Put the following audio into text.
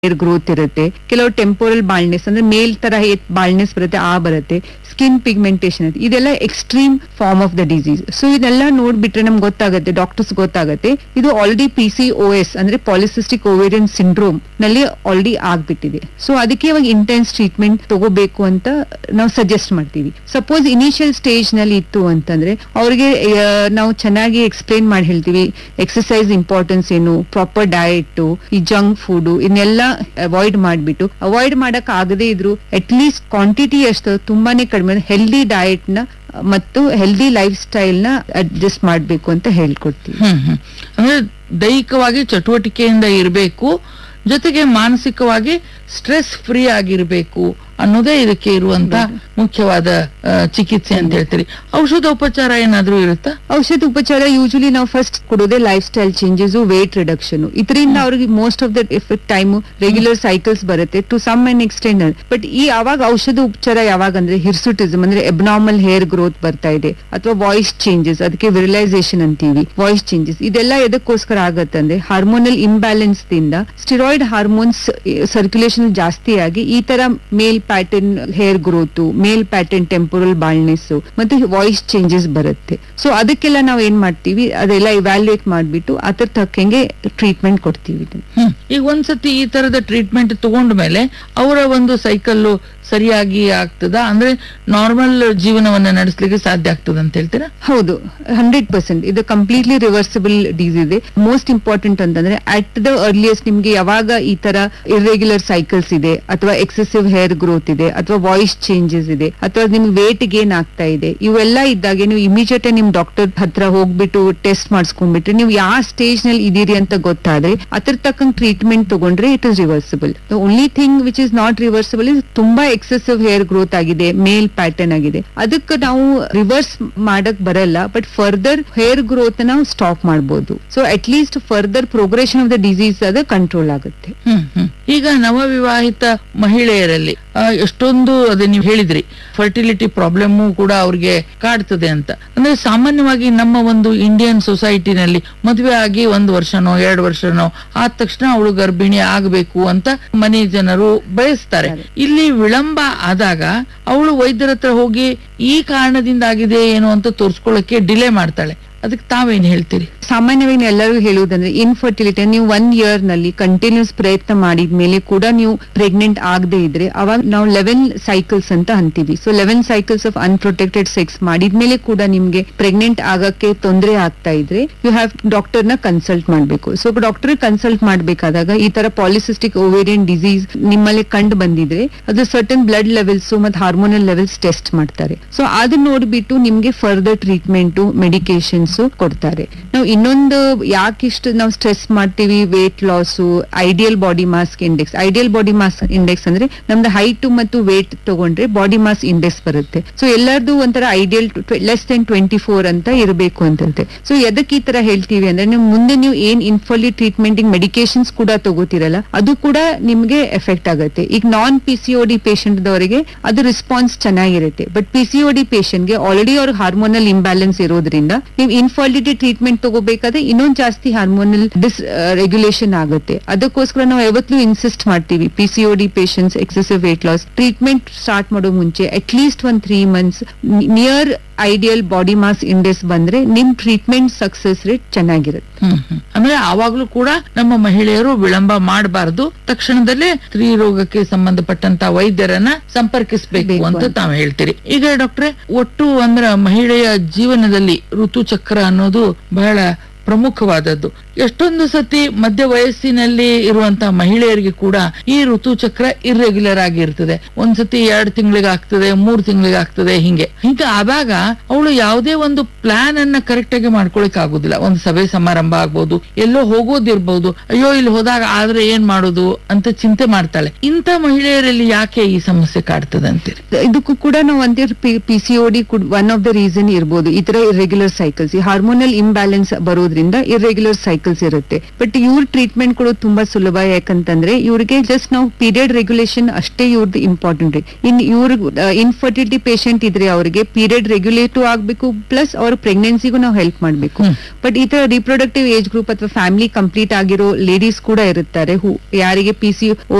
Hair growth ಇರುತ್ತೆ ಕೆಲವು temporal baldness ಅಂದ್ರೆ ಮೇಲ್ ತರ ಬಾಲ್ನೆಸ್ ಬರುತ್ತೆ ಆ ಬರುತ್ತೆ ಸ್ಕಿನ್ ಪಿಗ್ಮೆಂಟೇಷನ್ ಇದೆಲ್ಲ extreme form of the disease so ಇದೆಲ್ಲ ನೋಡ್ಬಿಟ್ರೆ ನಮ್ಗೆ ಗೊತ್ತಾಗುತ್ತೆ ಡಾಕ್ಟರ್ಸ್ ಗೊತ್ತಾಗುತ್ತೆ ಇದು already P C O S ಅಂದ್ರೆ ಪಾಲಿಸಿಸ್ಟಿಕ್ ಓವೇರಿಯನ್ ಸಿಂಡ್ರೋಮ್ ನಲ್ಲಿ ಆಲ್ರೆಡಿ ಆಗ್ಬಿಟ್ಟಿದೆ ಸೊ ಅದಕ್ಕೆ ಇವಾಗ ಇಂಟೆನ್ಸ್ ಟ್ರೀಟ್ಮೆಂಟ್ ತಗೋಬೇಕು ಅಂತ ನಾವು ಸಜೆಸ್ಟ್ ಮಾಡ್ತೀವಿ ಸಪೋಸ್ ಇನಿಷಿಯಲ್ ಸ್ಟೇಜ್ ನಲ್ಲಿ ಇತ್ತು ಅಂತಂದ್ರೆ ಅವ್ರಿಗೆ ಆ, ನಾವು ಚೆನ್ನಾಗಿ ಎಕ್ಸ್ಪ್ಲೇನ್ ಮಾಡಿ ಹೇಳ್ತೀವಿ ಎಕ್ಸಸೈಸ್ ಇಂಪಾರ್ಟೆನ್ಸ್ ಏನು ಪ್ರಾಪರ್ ಡಯಟ್ ಈ ಜಂಕ್ ಫುಡ್ ಇದನ್ನೆಲ್ಲ ಅವಾಯ್ಡ್ ಮಾಡ್ಬಿಟ್ಟು ಅವಾಯ್ಡ್ ಮಾಡಕ್ ಆಗದೇ ಇದ್ರು ಅಟ್ ಲೀಸ್ಟ್ ಕ್ವಾಂಟಿಟಿ ಎಷ್ಟು ತುಂಬಾನೇ ಕಡಿಮೆ ಹೆಲ್ದಿ ಡಯಟ್ ನ ಮತ್ತು ಹೆಲ್ದಿ ಲೈಫ್ ಸ್ಟೈಲ್ ನ ಅಡ್ಜಸ್ಟ್ ಮಾಡ್ಬೇಕು ಅಂತ ಹೇಳ್ಕೊಡ್ತೀವಿ ಹ್ಮ್ ಹ್ಮ್ ಅಂದ್ರೆ ದೈಹಿಕವಾಗಿ ಚಟುವಟಿಕೆಯಿಂದ ಇರಬೇಕು ಜೊತೆಗೆ ಮಾನಸಿಕವಾಗಿ ಸ್ಟ್ರೆಸ್ ಫ್ರೀ ಆಗಿರ್ಬೇಕು ಅನ್ನೋದೇ ಇದಕ್ಕೆ ಇರುವಂತ ಮುಖ್ಯವಾದ ಆ, ಚಿಕಿತ್ಸೆ ಅಂತ ಹೇಳ್ತೀರಿ ಔಷಧೋಪಚಾರ ಏನಾದ್ರೂ ಇರುತ್ತಾ ಔಷಧ ಉಪಚಾರ ಯೂಶಲಿ ನಾವು ಫಸ್ಟ್ ಕೊಡೋದೇ lifestyle changes weight reduction ಇದರಿಂದ ಅವ್ರಿಗೆ most of the effect time regular cycles ಬರುತ್ತೆ to some and extent but ಈ ಅವಾಗ ಔಷಧ ಉಪಚಾರ ಯಾವಾಗ ಅಂದ್ರೆ ಹಿರ್ಸುಟಿಸಮ್ ಅಂದ್ರೆ ಎಬ್ನಾರ್ಮಲ್ ಹೇರ್ ಗ್ರೋತ್ ಬರ್ತಾ ಇದೆ ಅಥವಾ ವಾಯ್ಸ್ ಚೇಂಜಸ್ ಅದಕ್ಕೆ ವಿರಲೈಸೇಷನ್ ಅಂತೀವಿ ವಾಯ್ಸ್ ಚೇಂಜಸ್ ಇದೆಲ್ಲ ಎದಕ್ಕೋಸ್ಕರ ಆಗತ್ತೆ ಅಂದ್ರೆ ಹಾರ್ಮೋನಲ್ ಇಂಬ್ಯಾಲೆನ್ಸ್ ದಿಂದ ಸ್ಟಿರಾಯ್ಡ್ ಹಾರ್ಮೋನ್ಸ್ ಸರ್ಕ್ಯುಲೇಷನ್ ಜಾಸ್ತಿ ಆಗಿ ಈ ತರ male pattern hair growth male pattern temporal baldness ಮತ್ತೆ ವಾಯ್ಸ್ ಚೇಂಜಸ್ ಬರುತ್ತೆ ಸೊ ಅದಕ್ಕೆಲ್ಲ ನಾವು ಏನ್ ಮಾಡ್ತೀವಿ ಅದೆಲ್ಲ ಇವ್ಯಾಲ್ಯೂಯೇಟ್ ಮಾಡ್ಬಿಟ್ಟು ಅದ್ರ ತಕ್ಕಂಗೆ ಟ್ರೀಟ್ಮೆಂಟ್ ಕೊಡ್ತೀವಿ ಹ್ಮ್ ಈಗ ಒಂದ್ಸತಿ ಈ ತರದ ಟ್ರೀಟ್ಮೆಂಟ್ ತಗೊಂಡ ಮೇಲೆ ಅವರ ಒಂದು ಸೈಕಲ್ ಸರಿಯಾಗಿ ಆಗ್ತದ ಅಂದ್ರೆ ನಾರ್ಮಲ್ ಜೀವನವನ್ನ ನಡೆಸಲಿಕ್ಕೆ ಸಾಧ್ಯ ಆಗ್ತದ ಅಂತ ಹೇಳ್ತೀರಾ ಹೌದು ಹಂಡ್ರೆಡ್ ಪರ್ಸೆಂಟ್ ಇದು ಕಂಪ್ಲೀಟ್ಲಿ ರಿವರ್ಸಿಬಲ್ ಡಿಸೀಸ್ ಇದೆ ಮೋಸ್ಟ್ ಇಂಪಾರ್ಟೆಂಟ್ ಅಂತಂದ್ರೆ ಅಟ್ ದ ಅರ್ಲಿಯಸ್ಟ್ ನಿಮ್ಗೆ ಯಾವಾಗ ಈ ತರ ಇರ್ರೆಗ್ಯುಲರ್ ಸೈಕಲ್ಸ್ ಇದೆ ಅಥವಾ ಎಕ್ಸೆಸಿವ್ ಹೇರ್ ಗ್ರೋತ್ ಇದೆ ಅಥವಾ ವಾಯ್ಸ್ ಚೇಂಜಸ್ ಇದೆ ಅಥವಾ ನಿಮ್ಗೆ ವೇಟ್ ಗೇನ್ ಆಗ್ತಾ ಇದೆ ಇವೆಲ್ಲ ಇದ್ದಾಗ ನೀವು ಇಮಿಡಿಯೇಟ್ ನಿಮ್ ಡಾಕ್ಟರ್ ಹತ್ರ ಹೋಗ್ಬಿಟ್ಟು ಟೆಸ್ಟ್ ಮಾಡಿಸ್ಕೊಂಡ್ಬಿಟ್ರೆ ನೀವು ಯಾವ ಸ್ಟೇಜ್ ನಲ್ಲಿ ಇದೀರಿ ಅಂತ ಗೊತ್ತಾದ್ರೆ ಅದ್ರ ತಕ್ಕಂಗ್ ಟ್ರೀಟ್ಮೆಂಟ್ ತಗೊಂಡ್ರೆ it is reversible the only thing which is not reversible is ತುಂಬಾ ಎಕ್ಸೆಸಿವ್ ಹೇರ್ ಗ್ರೋತ್ ಆಗಿದೆ ಮೇಲ್ ಪ್ಯಾಟರ್ನ್ ಆಗಿದೆ ಅದಕ್ಕೆ ನಾವು ರಿವರ್ಸ್ ಮಾಡಕ್ ಬರಲ್ಲ ಬಟ್ ಫರ್ದರ್ ಹೇರ್ ಗ್ರೋತ್ ನಾವು ಸ್ಟಾಪ್ ಮಾಡಬಹುದು so at least further progression of the disease ಅದು ಕಂಟ್ರೋಲ್ ಆಗುತ್ತೆ ಹ್ಮ್ ಹ್ಮ್ ಈಗ ನವವಿವಾಹಿತ ಮಹಿಳೆಯರಲ್ಲಿ ಆ, ಎಷ್ಟೊಂದು ಅದೇ ನೀವು ಹೇಳಿದ್ರಿ ಫರ್ಟಿಲಿಟಿ ಪ್ರಾಬ್ಲಮ್ ಕೂಡ ಅವ್ರಿಗೆ ಕಾಡ್ತದೆ ಅಂತ ಅಂದ್ರೆ ಸಾಮಾನ್ಯವಾಗಿ ನಮ್ಮ ಒಂದು ಇಂಡಿಯನ್ ಸೊಸೈಟಿನಲ್ಲಿ ಮದುವೆ ಆಗಿ ಒಂದು ವರ್ಷನೋ ಎರಡು ವರ್ಷನೋ ಆದ ತಕ್ಷಣ ಅವಳು ಗರ್ಭಿಣಿ ಆಗಬೇಕು ಅಂತ ಮನೆ ಜನರು ಬಯಸ್ತಾರೆ ಇಲ್ಲಿ ವಿಳಂಬ ಆದಾಗ ಅವಳು ವೈದ್ಯರ ಹತ್ರ ಹೋಗಿ ಈ ಕಾರಣದಿಂದ ಆಗಿದೆ ಏನು ಅಂತ ತೋರ್ಸ್ಕೊಳ್ಳಕ್ಕೆ ಡಿಲೇ ಮಾಡ್ತಾಳೆ ಅದಕ್ಕೆ ತಾವೇನ್ ಹೇಳ್ತೀರಿ ಸಾಮಾನ್ಯವಾಗಿ ಎಲ್ಲರೂ ಹೇಳುವುದಂದ್ರೆ ಇನ್ಫರ್ಟಿಲಿಟಿ ನೀವು ಒನ್ ಇಯರ್ ನಲ್ಲಿ ಕಂಟಿನ್ಯೂಸ್ ಪ್ರಯತ್ನ ಮಾಡಿದ್ಮೇಲೆ ಕೂಡ ನೀವು ಪ್ರೆಗ್ನೆಂಟ್ ಆಗದೆ ಇದ್ರೆ ಅವಾಗ ನಾವು ಲೆವೆನ್ ಸೈಕಲ್ಸ್ ಅಂತ ಅಂತೀವಿ so eleven cycles of unprotected sex ಮಾಡಿದ್ಮೇಲೆ ಕೂಡ ನಿಮ್ಗೆ ಪ್ರೆಗ್ನೆಂಟ್ ಆಗಕ್ಕೆ ತೊಂದರೆ ಆಗ್ತಾ ಇದ್ರೆ ಯು ಹ್ಯಾವ್ ಡಾಕ್ಟರ್ ನ ಕನ್ಸಲ್ಟ್ ಮಾಡ್ಬೇಕು ಸೊ ಡಾಕ್ಟರ್ ಕನ್ಸಲ್ಟ್ ಮಾಡ್ಬೇಕಾದಾಗ ಈ ತರ ಪಾಲಿಸಿಸ್ಟಿಕ್ ಓವೇರಿಯನ್ ಡಿಸೀಸ್ ನಿಮ್ಮಲ್ಲಿ ಕಂಡು ಬಂದಿದ್ರೆ ಅದು ಸರ್ಟನ್ ಬ್ಲಡ್ ಲೆವೆಲ್ಸ್ ಮತ್ತೆ ಹಾರ್ಮೋನಲ್ ಲೆವೆಲ್ಸ್ ಟೆಸ್ಟ್ ಮಾಡ್ತಾರೆ ಸೊ ಅದನ್ನ ನೋಡ್ಬಿಟ್ಟು ನಿಮ್ಗೆ ಫರ್ದರ್ ಟ್ರೀಟ್ಮೆಂಟ್ ಮೆಡಿಕೇಶನ್ಸ್ ಕೊಡ್ತಾರೆ ನಾವು ಇನ್ನೊಂದು ಯಾಕಿಷ್ಟು ನಾವು ಸ್ಟ್ರೆಸ್ ಮಾಡ್ತೀವಿ weight loss ideal body mass index ideal body mass index ಅಂದ್ರೆ ನಮ್ದು ಹೈಟ್ ಮತ್ತು ವೇಟ್ ತಗೊಂಡ್ರೆ ಬಾಡಿ ಮಾಸ್ ಇಂಡೆಕ್ಸ್ ಬರುತ್ತೆ ಸೊ ಎಲ್ಲರದು ಒಂಥರ ideal less than twenty four ಅಂತ ಇರಬೇಕು ಅಂತಂತೆ ಸೊ ಎದಕ್ಕೆ ಈ ತರ ಹೇಳ್ತೀವಿ ಅಂದ್ರೆ ನೀವು ಮುಂದೆ ನೀವು ಏನ್ ಇನ್ಫರ್ಲಿ ಟ್ರೀಟ್ಮೆಂಟ್ ಮೆಡಿಕೇಶನ್ಸ್ ಕೂಡ ತಗೋತಿರಲ್ಲ ಅದು ಕೂಡ ನಿಮ್ಗೆ ಎಫೆಕ್ಟ್ ಆಗುತ್ತೆ ಈಗ non P C O D patient ದವರಿಗೆ ಅದು ರೆಸ್ಪಾನ್ಸ್ ಚೆನ್ನಾಗಿರುತ್ತೆ but P C O D ಗೆ ಆಲ್ರೆಡಿ ಅವ್ರಿಗೆ ಹಾರ್ಮೋನಲ್ ಇಂಬ್ಯಾಲೆನ್ಸ್ ಇರೋದ್ರಿಂದ ನೀವು ಇನ್ಫರ್ಟಿಲಿಟಿ ಟ್ರೀಟ್ಮೆಂಟ್ ತಗೋಬೇಕಾದ್ರೆ ಇನ್ನೊಂದ್ ಜಾಸ್ತಿ ಹಾರ್ಮೋನಲ್ ಡಿಸ್ ರೆಗ್ಯುಲೇಷನ್ ಆಗುತ್ತೆ ಅದಕ್ಕೋಸ್ಕರ ನಾವು ಯಾವತ್ತೂ ಇನ್ಸಿಸ್ಟ್ ಮಾಡ್ತೀವಿ P C O D patients excessive weight loss treatment start ಮಾಡೋ ಮುಂಚೆ ಅಟ್ ಲೀಸ್ಟ್ ಒಂದ್ three months near ideal body mass index ಬಂದ್ರೆ ನಿಮ್ ಟ್ರೀಟ್ಮೆಂಟ್ ಸಕ್ಸಸ್ ರೇಟ್ ಚೆನ್ನಾಗಿರುತ್ತೆ ಹ್ಮ್ ಹ್ಮ್. ಅಂದ್ರೆ ಆವಾಗ್ಲೂ ಕೂಡ ನಮ್ಮ ಮಹಿಳೆಯರು ವಿಳಂಬ ಮಾಡಬಾರದು ತಕ್ಷಣದಲ್ಲೇ ಸ್ತ್ರೀ ರೋಗಕ್ಕೆ ಸಂಬಂಧಪಟ್ಟಂತ ವೈದ್ಯರನ್ನ ಸಂಪರ್ಕಿಸಬೇಕು ಬೇಕು ಅಂತ ಅಂತ. ತಾವು ಹೇಳ್ತೀರಿ ಈಗ ಡಾಕ್ಟ್ರೆ ಒಟ್ಟು ಅಂದ್ರ ಮಹಿಳೆಯ ಜೀವನದಲ್ಲಿ ಋತುಚಕ್ರ ಅನ್ನೋದು ಬಹಳ ಪ್ರಮುಖವಾದದ್ದು ಎಷ್ಟೊಂದು ಸತಿ ಮಧ್ಯ ವಯಸ್ಸಿನಲ್ಲಿ ಇರುವಂತಹ ಮಹಿಳೆಯರಿಗೆ ಕೂಡ ಈ ಋತುಚಕ್ರ ಇರ್ರೆಗ್ಯುಲರ್ ಆಗಿರ್ತದೆ ಒಂದ್ಸತಿ ಎರಡ್ ತಿಂಗಳಿಗೆ ಆಗ್ತದೆ ಮೂರ್ ತಿಂಗಳಿಗೆ ಆಗ್ತದೆ ಹಿಂಗೆ ಹಿಂಗ ಆದಾಗ ಅವಳು ಯಾವುದೇ ಒಂದು ಪ್ಲಾನ್ ಅನ್ನ ಕರೆಕ್ಟ್ ಆಗಿ ಮಾಡ್ಕೊಳಕ್ ಆಗುದಿಲ್ಲ ಒಂದು ಸಭೆ ಸಮಾರಂಭ ಆಗ್ಬೋದು ಎಲ್ಲೋ ಹೋಗೋದಿರ್ಬೋದು ಅಯ್ಯೋ ಇಲ್ಲಿ ಹೋದಾಗ ಆದ್ರೆ ಏನ್ ಮಾಡೋದು ಅಂತ ಚಿಂತೆ ಮಾಡ್ತಾಳೆ ಇಂಥ ಮಹಿಳೆಯರಲ್ಲಿ ಯಾಕೆ ಈ ಸಮಸ್ಯೆ ಕಾಡ್ತದೆ ಅಂತೀರಿ ಇದಕ್ಕೂ ಕೂಡ ನಾವು ಅಂತೀವಿ P C O D one of the reason ಇರ್ಬೋದು ಈ ತರ ಇರ್ರೆಗ್ಯುಲರ್ ಸೈಕಲ್ಸ್ ಈ ಹಾರ್ಮೋನಲ್ ಇಂಬ್ಯಾಲೆನ್ಸ್ ಬರೋದ್ರಿಂದ ಇರ್ರೆಗ್ಯುಲರ್ ಸೈಕಲ್ ಸೈಕಲ್ಸ್ ಇರುತ್ತೆ ಬಟ್ ಇವ್ರ ಟ್ರೀಟ್ಮೆಂಟ್ ಕೊಡೋದು ತುಂಬಾ ಸುಲಭ ಯಾಕಂತಂದ್ರೆ ಇವ್ರಿಗೆ ಜಸ್ಟ್ ನಾವು ಪೀರಿಯಡ್ ರೆಗ್ಯುಲೇಷನ್ ಅಷ್ಟೇ ಇವ್ರದ್ದು ಇಂಪಾರ್ಟೆಂಟ್ ಇನ್ ಇವ್ರ ಇನ್ಫರ್ಟಿಲಿಟಿ ಪೇಷಂಟ್ ಇದ್ರೆ ಅವರಿಗೆ ಪೀರಿಯಡ್ ರೆಗ್ಯುಲೇಟು ಆಗ್ಬೇಕು ಪ್ಲಸ್ ಅವ್ರ ಪ್ರೆಗ್ನೆನ್ಸಿಗೂ ನಾವು ಹೆಲ್ಪ್ ಮಾಡ್ಬೇಕು ಹ್ಮ್. ಬಟ್ ಈ ತರ ರಿಪ್ರೊಡಕ್ಟಿವ್ ಏಜ್ ಗ್ರೂಪ್ ಅಥವಾ ಫ್ಯಾಮಿಲಿ ಕಂಪ್ಲೀಟ್ ಆಗಿರೋ ಲೇಡೀಸ್ ಕೂಡ ಇರುತ್ತಾರೆ ಹೂ ಯಾರಿಗೆ ಪಿ ಸಿ